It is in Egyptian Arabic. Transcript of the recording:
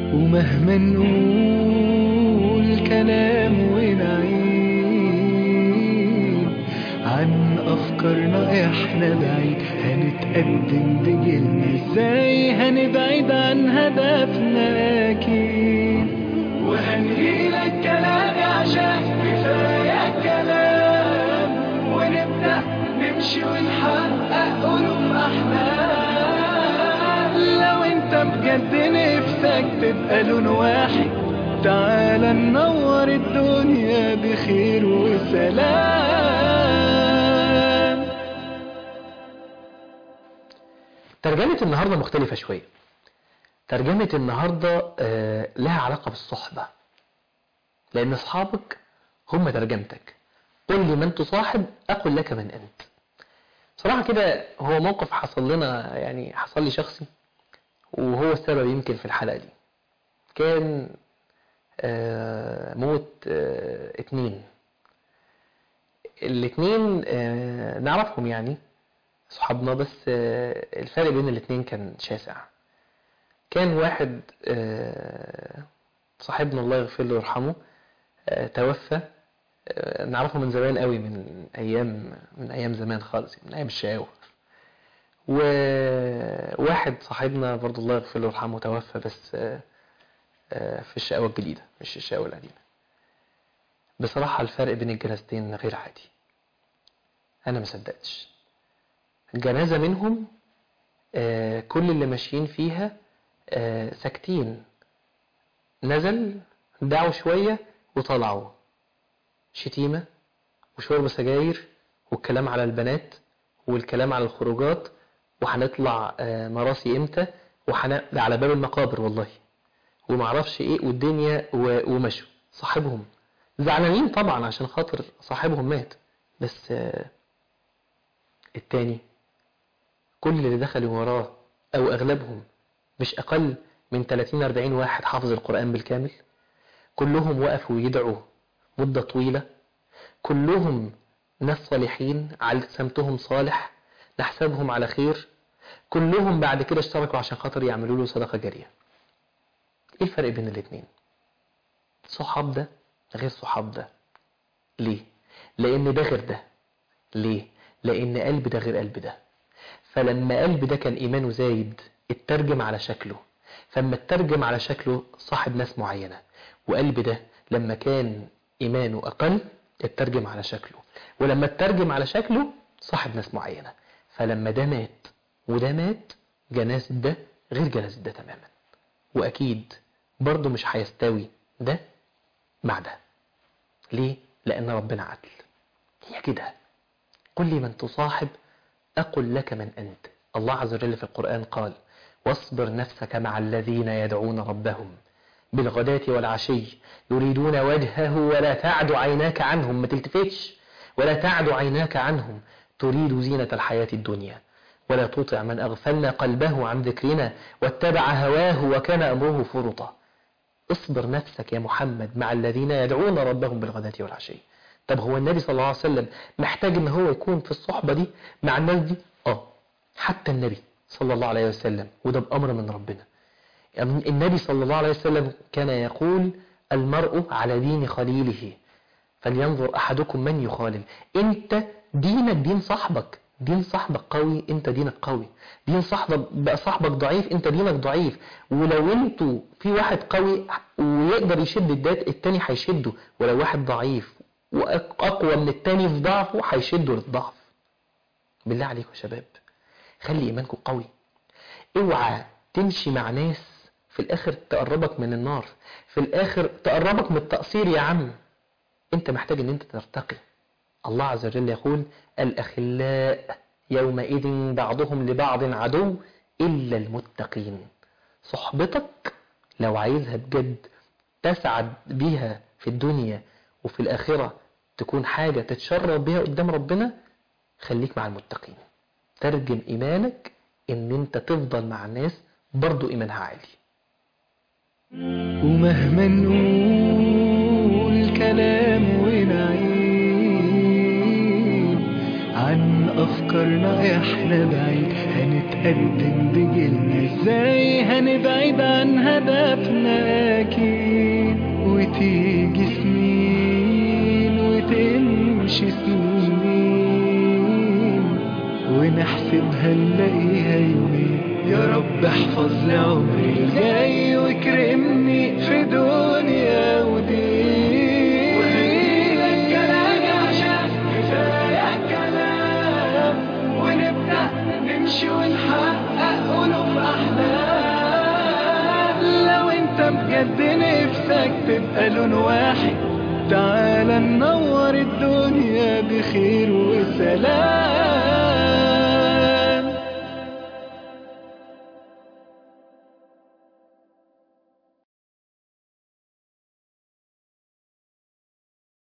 ومهما نقول كلام ونعيد عن أفكارنا إحنا بعيد هنتقدم بجيلنا إزاي هنبعد عن هدفنا أكيد وهنهيلك كلامي عشان كفاية كلام ونبدأ نمشي ونحقق ألوف أحلام لو أنت بجد نفسك تبقى لون واحد تعال ننور الدنيا بخير وسلام ترجمة النهاردة مختلفة شوية ترجمة النهاردة آه، لها علاقة بالصحبة لأن أصحابك هم ترجمتك قل لي من تصاحب أقول لك من أنت صراحة كده هو موقف حصل لنا يعني حصل لي شخصي وهو السبب يمكن في الحلقة دي كان آه، موت آه، اتنين الاتنين آه، نعرفهم يعني صحابنا بس آه، الفرق بين الاتنين كان شاسع كان واحد آه، صاحبنا الله يغفر له ويرحمه آه، توفى آه، نعرفه من زمان قوي من ايام من ايام زمان خالص من ايام الشقاوة وواحد صاحبنا برضو الله يغفر له ويرحمه توفى بس آه، آه، في الشقاوة الجديدة مش الشقاوة القديمة بصراحة الفرق بين الجنازتين غير عادي أنا ما صدقتش جنازة منهم آه، كل اللي ماشيين فيها آه، ساكتين نزل دعوا شوية وطلعوا شتيمة وشرب سجاير والكلام على البنات والكلام على الخروجات وهنطلع آه، مراسي امتى وحنا ده على باب المقابر والله ومعرفش ايه والدنيا و- ومشوا صاحبهم زعلانين طبعا عشان خاطر صاحبهم مات بس آه، التاني كل اللي دخلوا وراه او اغلبهم مش اقل من 30 40 واحد حافظ القرآن بالكامل كلهم وقفوا يدعوا مدة طويلة كلهم ناس صالحين على سمتهم صالح نحسبهم على خير كلهم بعد كده اشتركوا عشان خاطر يعملوا له صدقة جارية ايه الفرق بين الاتنين صحاب ده غير صحاب ده ليه لان ده غير ده ليه لان قلب ده غير قلب ده فلما قلب ده كان ايمانه زايد اترجم على شكله فلما اترجم على شكله صاحب ناس معينة وقلب ده لما كان ايمانه اقل اترجم على شكله ولما اترجم على شكله صاحب ناس معينة فلما ده مات وده مات جنازة ده غير جنازة ده تماما واكيد برضه مش هيستوي ده مع ده ليه لان ربنا عدل هي كده قل لي من تصاحب أقل لك من أنت الله عز وجل في القرآن قال واصبر نفسك مع الذين يدعون ربهم بالغداة والعشي يريدون وجهه ولا تعد عيناك عنهم ما تلتفتش ولا تعد عيناك عنهم تريد زينة الحياة الدنيا ولا تطع من أغفلنا قلبه عن ذكرنا واتبع هواه وكان أمره فرطا اصبر نفسك يا محمد مع الذين يدعون ربهم بالغداة والعشي طب هو النبي صلى الله عليه وسلم محتاج ان هو يكون في الصحبة دي مع الناس دي اه حتى النبي صلى الله عليه وسلم وده بأمر من ربنا يعني النبي صلى الله عليه وسلم كان يقول المرء على دين خليله فلينظر أحدكم من يخالل انت دينك دين صاحبك دين صاحبك قوي انت دينك قوي دين صاحبك بقى صاحبك ضعيف انت دينك ضعيف ولو انتوا في واحد قوي ويقدر يشد الدات التاني هيشده ولو واحد ضعيف واقوى من التاني في ضعفه هيشده للضعف بالله عليكم يا شباب خلي ايمانكم قوي اوعى تمشي مع ناس في الاخر تقربك من النار في الاخر تقربك من التقصير يا عم انت محتاج ان انت ترتقي الله عز وجل يقول الاخلاء يومئذ بعضهم لبعض عدو الا المتقين صحبتك لو عايزها بجد تسعد بيها في الدنيا وفي الآخرة تكون حاجة تتشرف بيها قدام ربنا خليك مع المتقين ترجم إيمانك إن أنت تفضل مع الناس برضو إيمانها عالي ومهما نقول كلام ونعيد عن أفكار فكرنا احنا بعيد هنتقدم بجيلنا ازاي هنبعد عن هدفنا اكيد وتيجي سنين وتمشي سنين ونحسبها نلاقيها يومين يا رب احفظ لي عمري الجاي واكرمني في دنيا ودين وخلينا كلام عشان كفايه كلام ونبدا نمشي ونحقق ألوف احلام لو انت بجد نفسك تبقى لون واحد تعال ننور الدنيا بخير وسلام